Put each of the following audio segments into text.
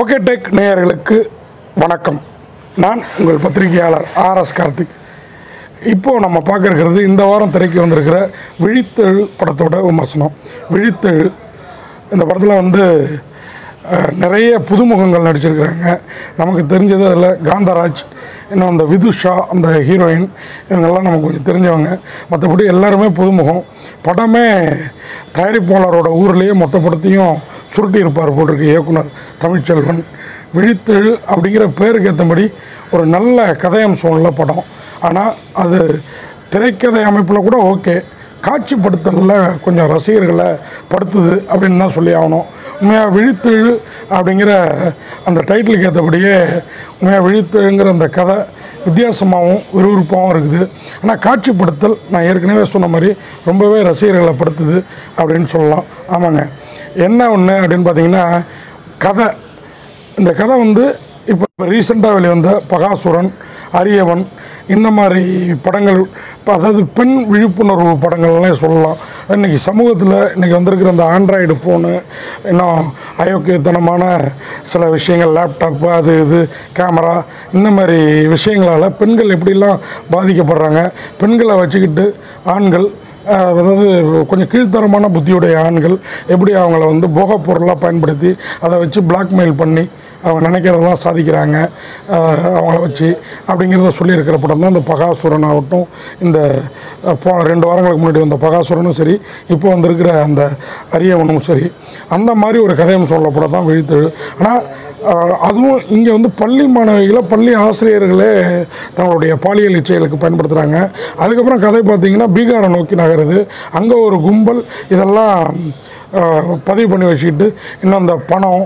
okay tech நேயர்களுக்கு வணக்கம் நான் உங்கள் பத்திரிகையாளர் ஆர்எஸ் கார்த்திக் இப்போது நம்ம பார்க்க இருக்கிறது இந்த வாரம் திரைக்கு வந்திருக்கிற விழித்தெழு படத்தோட விமர்சனம் விழித்தெழு இந்த படத்தில் வந்து அஹ், நிறைய புதுமுகங்கள் நடிச்சிருக்கிறாங்க நமக்கு தெரிஞ்சது அதில் காந்தராஜ் இன்னும் அந்த விதுஷா அந்த ஹீரோயின் இவங்கெல்லாம் நமக்கு கொஞ்சம் தெரிஞ்சவங்க மற்றபடி எல்லாருமே புதுமுகம் படமே தயாரிப்பாளரோட ஊர்லேயே மொத்த படத்தையும் சுருட்டி இருப்பார் போட்டிருக்கு இயக்குனர் தமிழ்ச்செல்வன் விழித்தெழு அப்படிங்கிற பேருக்கு ஏற்றபடி ஒரு நல்ல கதையம்சம் உள்ள படம் ஆனால் அது திரைக்கதை அமைப்பில் கூட ஓகே காட்சிப்படுத்தலில் கொஞ்சம் ரசிகர்களை படுத்துது அப்படின்னு தான் சொல்லி ஆகணும் உண்மையாக விழித்தெழு அப்படிங்கிற அந்த டைட்டிலுக்கு ஏற்றபடியே உண்மையாக விழித்தெழுங்கிற அந்த கதை வித்தியாசமாகவும் விறுவிறுப்பாகவும் இருக்குது ஆனால் காட்சிப்படுத்தல் நான் ஏற்கனவே சொன்ன மாதிரி ரொம்பவே ரசிகர்களை படுத்துது அப்படின்னு சொல்லலாம் ஆமாங்க என்ன ஒன்று அப்படின்னு பார்த்தீங்கன்னா கதை இந்த கதை வந்து இப்போ இப்போ ரீசெண்டாக வெளிவந்த பகாசுரன் அரியவன் இந்த மாதிரி படங்கள் இப்போ அதாவது பெண் விழிப்புணர்வு படங்கள்லாம் சொல்லலாம் இன்றைக்கி சமூகத்தில் இன்றைக்கி வந்திருக்கிற அந்த ஆண்ட்ராய்டு ஃபோனு இன்னும் அயோக்கியத்தனமான சில விஷயங்கள் லேப்டாப்பு அது இது கேமரா இந்த மாதிரி விஷயங்களால் பெண்கள் எப்படிலாம் பாதிக்கப்படுறாங்க பெண்களை வச்சுக்கிட்டு ஆண்கள் அஹ், அதாவது கொஞ்சம் கீழ்த்தரமான புத்தியுடைய ஆண்கள் எப்படி அவங்கள வந்து போகப் பொருளாக பயன்படுத்தி அதை வச்சு பிளாக்மெயில் பண்ணி அவங்க நினைக்கிறதெல்லாம் சாதிக்கிறாங்க அஹ், அவங்கள வச்சு அப்படிங்கிறத சொல்லியிருக்கிற படம் தான் இந்த பகாசுரன் ஆகட்டும் இந்த அஹ், போ ரெண்டு வாரங்களுக்கு முன்னாடி வந்த பகாசுரனும் சரி இப்போ வந்திருக்கிற அந்த அரியவனும் சரி அந்த மாதிரி ஒரு கதையம் சொல்ல படம் தான் விழித்தெழு ஆனால் ஆஹ் அதுவும் இங்கே வந்து பள்ளி மாணவிகளை பள்ளி ஆசிரியர்களே தங்களுடைய பாலியல் இச்சைகளுக்கு பயன்படுத்துகிறாங்க அதுக்கப்புறம் கதை பார்த்திங்கன்னா பீகாரை நோக்கி நகருது அங்கே ஒரு கும்பல் இதெல்லாம் ஆஹ் பதிவு பண்ணி வச்சுக்கிட்டு இன்னும் அந்த பணம்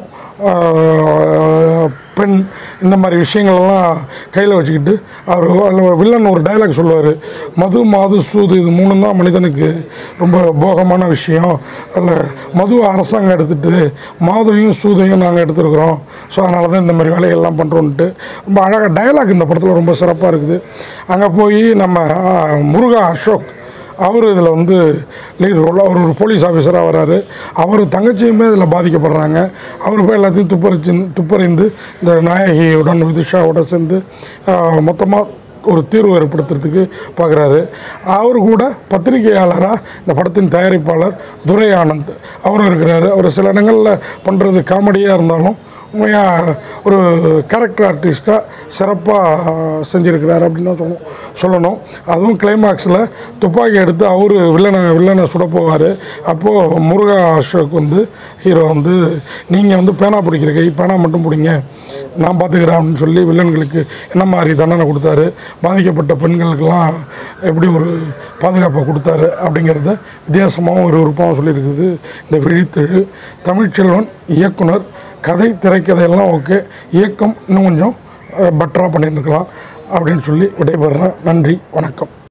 ஆஹ் பெண் இந்த மாதிரி விஷயங்கள்லாம் கையில் வச்சுக்கிட்டு அவர் அதில் வில்லன் ஒரு டைலாக் சொல்லுவார் மது மாது சூது இது மூணும் தான் மனிதனுக்கு ரொம்ப போகமான விஷயம் அதில் மதுவை அரசாங்கம் எடுத்துட்டு மாதையும் சூதையும் நாங்கள் எடுத்துருக்குறோம் ஸோ அதனால தான் இந்த மாதிரி வேலைகள்லாம் பண்ணுறோன்ட்டு ரொம்ப அழகாக டைலாக் இந்த படத்தில் ரொம்ப சிறப்பாக இருக்குது அங்கே போய் நம்ம ஆ, முருகா அசோக் அவர் இதில் வந்து லீட் ரோல் அவர் ஒரு போலீஸ் ஆஃபீஸராக வராரு அவர் தங்கச்சியுமே இதில் பாதிக்கப்படுறாங்க அவர் போய் எல்லாத்தையும் துப்பறிச்சு துப்பறிந்து இந்த நாயகியுடன் விதுஷாவோட சேர்ந்து மொத்தமாக ஒரு தீர்வு ஏற்படுத்துறதுக்கு பார்க்குறாரு அவர் கூட பத்திரிகையாளராக இந்த படத்தின் தயாரிப்பாளர் துரை ஆனந்த் அவரும் இருக்கிறாரு அவர் சில இடங்களில் பண்ணுறது காமெடியாக இருந்தாலும் உண்மையாக ஒரு கேரக்டர் ஆர்டிஸ்ட்டாக சிறப்பாக செஞ்சுருக்கிறார் அப்படின்னு தான் சொல்லணும் சொல்லணும் அதுவும் கிளைமாக்ஸில் துப்பாக்கி எடுத்து அவர் வில்லனை வில்லனை சுட போவார் அப்போது முருகா அசோக் வந்து ஹீரோ வந்து நீங்கள் வந்து பேனா பிடிக்கிற கை பேனா மட்டும் பிடிங்க நான் பார்த்துக்கிறேன் அப்படின்னு சொல்லி வில்லன்களுக்கு என்ன மாதிரி தண்டனை கொடுத்தாரு பாதிக்கப்பட்ட பெண்களுக்கெல்லாம் எப்படி ஒரு பாதுகாப்பை கொடுத்தாரு அப்படிங்கிறத வித்தியாசமாகவும் ஒரு விருப்பமாகவும் சொல்லியிருக்குது இந்த விழித்தெழு தமிழ்ச்செல்வன் இயக்குனர் கதை திரைக்கதையெல்லாம் ஓகே இயக்கம் இன்னும் கொஞ்சம் பெட்டராக பண்ணியிருக்கலாம் அப்படின்னு சொல்லி விடைபெறுறேன் நன்றி வணக்கம்